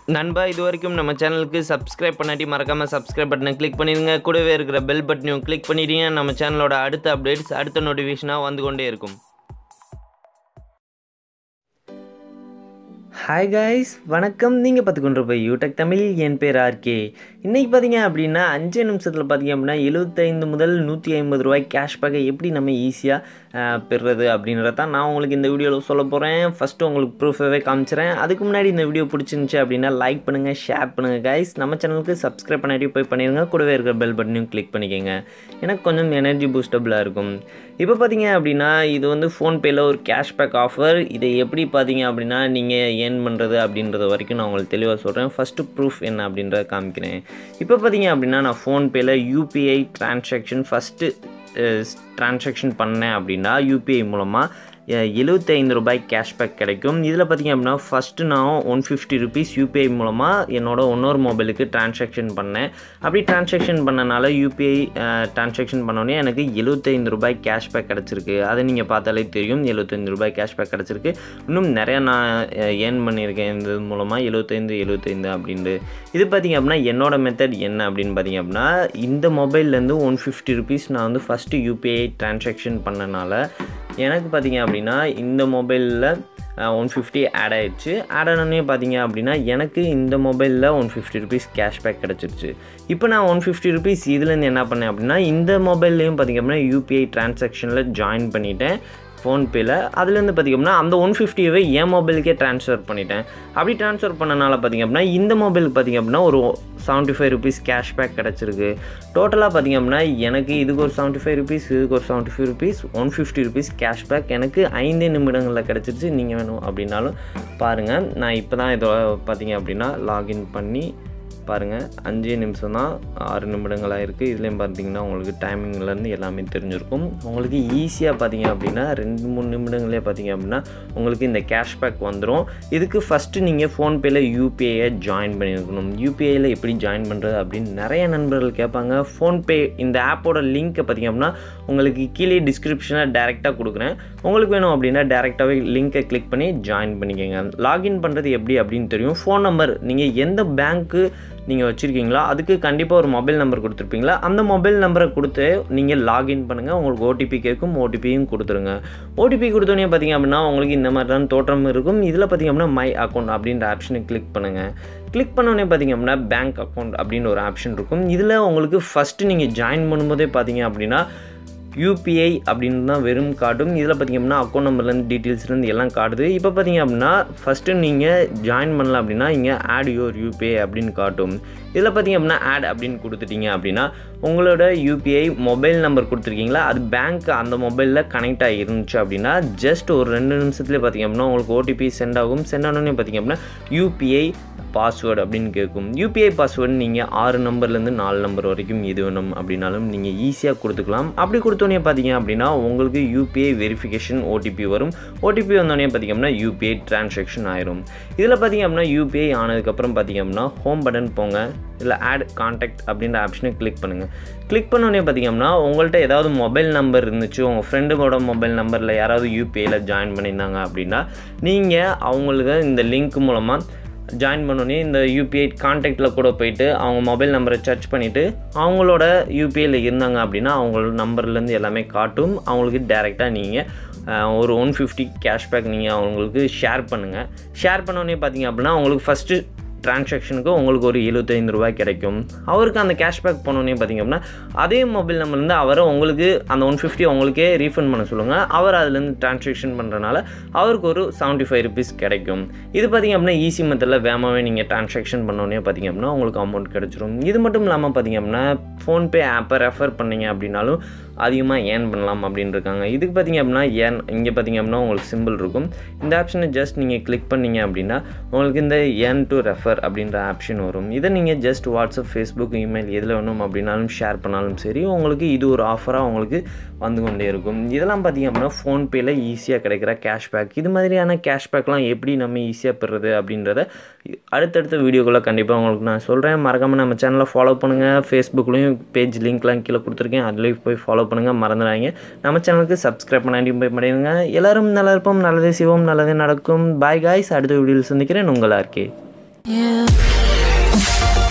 நண்பா இது வரைக்கும் நம்ம சேனலுக்கு சப்ஸ்கிரைப் பண்ணாட்டி மறக்காமல் சப்ஸ்கிரைப் பட்டனை கிளிக் பண்ணிடுங்க கூடவே இருக்கிற பெல் பட்டனையும் கிளிக் பண்ணிடுங்க நம்ம சேனலோட அடுத்த அப்டேட்ஸ் அடுத்த நோட்டிஃபிகேஷனாக வந்து கொண்டே இருக்கும் ஹாய் காய்ஸ் வணக்கம் நீங்கள் பார்த்துக்கொண்டு போய் யூடெக் தமிழ் என் பேர் ஆர்கே இன்றைக்கி பார்த்தீங்க அப்படின்னா அஞ்சு நிமிஷத்தில் பார்த்தீங்க அப்படின்னா எழுபத்தைந்து முதல் நூற்றி ஐம்பது ரூபாய் கேஷ்பேக்கை எப்படி நம்ம ஈஸியாக பெறுறது அப்படின்றத தான் நான் உங்களுக்கு இந்த வீடியோவில் சொல்ல போகிறேன் ஃபஸ்ட்டு உங்களுக்கு ப்ரூஃபாகவே காமிச்சிறேன் அதுக்கு முன்னாடி இந்த வீடியோ பிடிச்சிருந்துச்சி அப்படின்னா லைக் பண்ணுங்கள் ஷேர் பண்ணுங்கள் காய்ஸ் நம்ம சேனலுக்கு சப்ஸ்கிரைப் பண்ணாட்டி போய் பண்ணிடுங்க கூடவே இருக்கிற பெல் பட்டனையும் கிளிக் பண்ணிக்கோங்க எனக்கு கொஞ்சம் எனர்ஜி பூஸ்டபுளாக இருக்கும் இப்போ பார்த்தீங்க அப்படின்னா இது வந்து ஃபோன்பேயில் ஒரு கேஷ்பேக் ஆஃபர் இதை எப்படி பார்த்தீங்க அப்படின்னா நீங்கள் ஏர்ன் பண்ணுறது அப்படின்றத வரைக்கும் நான் உங்களுக்கு தெளிவாக சொல்கிறேன் ஃபஸ்ட்டு ப்ரூஃப் என்ன அப்படின்றத காமிக்கிறேன் இப்போ பார்த்தீங்க அப்படின்னா நான் ஃபோன்பேயில் யூபிஐ டிரான்சாக்ஷன் ஃபஸ்ட்டு டிரான்சாக்ஷன் பண்ணேன் அப்படின்னா யூபிஐ மூலமாக எழுபத்தைந்து ரூபாய் கேஷ்பேக் கிடைக்கும் இதில் பார்த்திங்க அப்படின்னா ஃபஸ்ட்டு நான் ஒன் ஃபிஃப்டி ருபீஸ் யூபிஐ மூலமாக என்னோட இன்னொரு மொபைலுக்கு டிரான்சாக்ஷன் பண்ணேன் அப்படி டிரான்சாக்ஷன் பண்ணனால யூபிஐ டிரான்சாக்ஷன் பண்ணோடனே எனக்கு எழுபத்தைந்து ரூபாய் கேஷ்பேக் கிடச்சிருக்கு அதை நீங்கள் பார்த்தாலே தெரியும் எழுபத்தைந்து ரூபாய் கேஷ்பேக் கிடச்சிருக்கு இன்னும் நிறையா நான் ஏர்ன் பண்ணியிருக்கேன் இந்த மூலமாக எழுபத்தைந்து எழுபத்தைந்து அப்படின்ட்டு இது பார்த்திங்க அப்படின்னா என்னோட மெத்தட் என்ன அப்படின்னு பார்த்திங்க அப்படின்னா இந்த மொபைல்லேருந்து ஒன் ஃபிஃப்டி ருபீஸ் நான் வந்து ஃபஸ்ட்டு யூபிஐ டிரான்சாக்ஷன் பண்ணனால எனக்கு பார்த்திங்க அப்படின்னா இந்த மொபைலில் ஒன் ஃபிஃப்டி ஆட் ஆகிடுச்சு ஆட் ஆனோடனே பார்த்தீங்க அப்படின்னா எனக்கு இந்த மொபைலில் ஒன் ஃபிஃப்டி ருபீஸ் கேஷ்பேக் கிடச்சிருச்சு இப்போ நான் ஒன் ஃபிஃப்டி ருபீஸ் இதுலேருந்து என்ன பண்ணேன் அப்படின்னா இந்த மொபைல்லையும் பார்த்திங்க அப்படின்னா யூபிஐ டிரான்சாக்ஷனில் ஜாயின் பண்ணிட்டேன் ஃபோன்பேயில் அதுலேருந்து பார்த்திங்க அப்படின்னா அந்த ஒன் ஃபிஃப்டியவே என் மொபைலுக்கே ட்ரான்ஸ்ஃபர் பண்ணிட்டேன் அப்படி ட்ரான்ஸ்ஃபர் பண்ணனால பார்த்திங்க அப்படின்னா இந்த மொபைலுக்கு பார்த்திங்க அப்படின்னா ஒரு செவன்ட்டி ஃபைவ் ருபீஸ் கேஷ்பேக் கிடச்சிருக்கு டோட்டலாக பார்த்திங்க அப்படின்னா எனக்கு இதுக்கு ஒரு செவன்ட்டி ஃபைவ் ருபீஸ் இதுக்கு ஒரு seventy five rupees one fifty rupees cashback எனக்கு ஐந்து நிமிடங்களில் கிடச்சிருச்சு நீங்கள் வேணும் அப்படின்னாலும் பாருங்கள் நான் இப்போ தான் இதை பார்த்திங்க அப்படின்னா லாகின் பண்ணி பாருங்கள் அஞ்சே நிமிஷம் தான் ஆறு நிமிடங்களாக இருக்குது இதுலேயும் பார்த்தீங்கன்னா உங்களுக்கு டைமிங்லேருந்து எல்லாமே தெரிஞ்சிருக்கும் உங்களுக்கு ஈஸியாக பார்த்தீங்க அப்படின்னா ரெண்டு மூணு நிமிடங்களே பார்த்தீங்க அப்படின்னா உங்களுக்கு இந்த கேஷ்பேக் வந்துடும் இதுக்கு ஃபஸ்ட்டு நீங்கள் ஃபோன்பேயில் யூபிஐயை ஜாயின் பண்ணியிருக்கணும் யூபிஐயில் எப்படி ஜாயின் பண்ணுறது அப்படின்னு நிறைய நண்பர்கள் கேட்பாங்க ஃபோன்பே இந்த ஆப்போட லிங்க்கை பார்த்தீங்க அப்படின்னா உங்களுக்கு கீழே டிஸ்கிரிப்ஷனில் டேரெக்டாக கொடுக்குறேன் உங்களுக்கு வேணும் அப்படின்னா டேரெக்டாகவே லிங்க்கை கிளிக் பண்ணி ஜாயின் பண்ணிக்கோங்க லாகின் பண்ணுறது எப்படி அப்படின்னு தெரியும் ஃபோன் நம்பர் நீங்கள் எந்த பேங்க்கு நீங்கள் வச்சுருக்கீங்களா அதுக்கு கண்டிப்பாக ஒரு மொபைல் நம்பர் கொடுத்துருப்பீங்களா அந்த மொபைல் நம்பரை கொடுத்து நீங்கள் லாகின் பண்ணுங்கள் உங்களுக்கு ஓடிபி கேட்கும் ஓடிபியும் கொடுத்துருங்க ஓடிபி கொடுத்தோன்னே பார்த்திங்க அப்படின்னா உங்களுக்கு இந்த மாதிரி தான் தோற்றம் இருக்கும் இதில் பார்த்திங்க அப்படின்னா மை அக்கௌண்ட் அப்படின்ற ஆப்ஷனை கிளிக் பண்ணுங்கள் கிளிக் பண்ணோடனே பார்த்திங்க அப்படின்னா பேங்க் அக்கௌண்ட் அப்படின்னு ஒரு ஆப்ஷன் இருக்கும் இதில் உங்களுக்கு ஃபஸ்ட்டு நீங்கள் ஜாயின் பண்ணும்போதே பார்த்தீங்க அப்படின்னா யூபிஐ அப்படின்னு தான் வெறும் காட்டும் இதில் பார்த்திங்க அப்படின்னா அக்கௌண்ட் நம்பர்லேருந்து டீட்டெயில்ஸ்லேருந்து எல்லாம் காட்டுது இப்போ பார்த்திங்க அப்படின்னா ஃபஸ்ட்டு நீங்கள் ஜாயின் பண்ணல அப்படின்னா இங்கே ஆட் யுவர் யூபிஐ அப்படின்னு காட்டும் இதில் பார்த்திங்க அப்படின்னா ஆட் அப்படின்னு கொடுத்துட்டீங்க அப்படின்னா உங்களோட யூபிஐ மொபைல் நம்பர் கொடுத்துருக்கீங்களா அது பேங்க் அந்த மொபைலில் கனெக்ட் ஆகி இருந்துச்சு அப்படின்னா ஜஸ்ட் ஒரு ரெண்டு நிமிஷத்துலேயே பார்த்திங்க அப்படின்னா உங்களுக்கு ஓடிபி சென்ட் ஆகும் சென்ட் ஆனோடனே பார்த்திங்க அப்படின்னா யூபிஐ பாஸ்வேர்டு அப்படின்னு கேட்கும் யூபிஐ பாஸ்வேர்டு நீங்கள் ஆறு நம்பர்லேருந்து நாலு நம்பர் வரைக்கும் எது வேணும் அப்படின்னாலும் நீங்கள் ஈஸியாக கொடுத்துக்கலாம் அப்படி கொடுத்தோன்னே பார்த்தீங்க அப்படின்னா உங்களுக்கு யூபிஐ வெரிஃபிகேஷன் ஓடிபி வரும் ஓடிபி வந்தோடனே பார்த்திங்க அப்படின்னா யூபிஐ டிரான்சாக்ஷன் ஆயிரும் இதில் பார்த்திங்க அப்படின்னா யூபிஐ ஆனதுக்கப்புறம் பார்த்திங்க அப்படின்னா ஹோம் பட்டன் போங்க இல்லை ஆட் கான்டாக்ட் அப்படின்ற ஆப்ஷனை கிளிக் பண்ணுங்கள் கிளிக் பண்ணோடனே பார்த்திங்க அப்படின்னா உங்கள்கிட்ட ஏதாவது மொபைல் நம்பர் இருந்துச்சு உங்கள் ஃப்ரெண்டோட மொபைல் நம்பரில் யாராவது யூபிஐயில் ஜாயின் பண்ணியிருந்தாங்க அப்படின்னா நீங்கள் அவங்களுக்கு இந்த லிங்க் மூலமாக ஜாயின் பண்ணோன்னே இந்த யூபிஐ கான்டாக்டில் கூட போயிட்டு அவங்க மொபைல் நம்பரை சர்ச் பண்ணிவிட்டு அவங்களோட யூபிஐயில் இருந்தாங்க அப்படின்னா அவங்களோட நம்பர்லேருந்து எல்லாமே காட்டும் அவங்களுக்கு டேரெக்டாக நீங்கள் ஒரு ஒன் ஃபிஃப்டி கேஷ்பேக் நீங்கள் அவங்களுக்கு ஷேர் பண்ணுங்கள் ஷேர் பண்ணோன்னே பார்த்தீங்க அப்படின்னா அவங்களுக்கு ஃபஸ்ட்டு டிரான்சாக்ஷனுக்கு உங்களுக்கு ஒரு எழுபத்தைந்து ரூபாய் கிடைக்கும் அவருக்கு அந்த கேஷ்பேக் போனோடனே பார்த்திங்க அப்படின்னா அதே மொபைல் நம்பர்லேருந்து அவரை உங்களுக்கு அந்த ஒன் ஃபிஃப்டி அவங்களுக்கே ரீஃபண்ட் பண்ண சொல்லுங்கள் அவர் அதுலேருந்து டிரான்சாக்ஷன் பண்ணுறனால அவருக்கு ஒரு செவன்ட்டி ஃபைவ் ருபீஸ் கிடைக்கும் இது பார்த்திங்க அப்படின்னா ஈஸி மெத்தடில் வேகமாகவே நீங்கள் டிரான்சாக்ஷன் பண்ணோடனே பார்த்திங்க அப்படின்னா உங்களுக்கு அமௌண்ட் கிடச்சிரும் இது மட்டும் இல்லாமல் பார்த்திங்க அப்படின்னா ஃபோன்பே ஆப்பை ரெஃபர் பண்ணிங்க அப்படின்னாலும் அதிகமாக ஏர்ன் பண்ணலாம் அப்படின்னு இருக்காங்க இதுக்கு பார்த்திங்க அப்படின்னா ஏன் இங்கே பார்த்திங்க அப்படின்னா உங்களுக்கு சிம்பிள் இருக்கும் இந்த ஆப்ஷனை ஜஸ்ட் நீங்கள் கிளிக் பண்ணிங்க அப்படின்னா உங்களுக்கு இந்த ஏர்ன் டு ரெஃபர் அப்படின்ற ஆப்ஷன் வரும் இதை நீங்கள் ஜஸ்ட் வாட்ஸ்அப் ஃபேஸ்புக் இமெயில் எதில் வேணும் அப்படின்னாலும் ஷேர் பண்ணாலும் சரி உங்களுக்கு இது ஒரு ஆஃபராக உங்களுக்கு வந்து கொண்டே இருக்கும் இதெல்லாம் பார்த்திங்க அப்படின்னா ஃபோன்பேயில் ஈஸியாக கிடைக்கிற கேஷ்பேக் இது மாதிரியான கேஷ்பேக்லாம் எப்படி நம்ம ஈஸியாக பெறுறது அப்படின்றத அடுத்தடுத்த வீடியோக்குள்ளே கண்டிப்பாக உங்களுக்கு நான் சொல்கிறேன் மறக்காமல் நம்ம சேனலை ஃபாலோ பண்ணுங்கள் ஃபேஸ்புக்லேயும் பேஜ் லிங்க்லாம் கீழே கொடுத்துருக்கேன் அதுலேயும் போய் ஃபாலோ பண்ணுங்கள் மறந்துடாங்க நம்ம சேனலுக்கு சப்ஸ்கிரைப் பண்ணாட்டி போய் பண்ணிடுங்க எல்லோரும் நல்லா இருப்போம் நல்லதே செய்வோம் நல்லதே நடக்கும் பாய் காய்ஸ் அடுத்த வீடியோவில் சந்திக்கிறேன் உங்களாக இருக்கே you.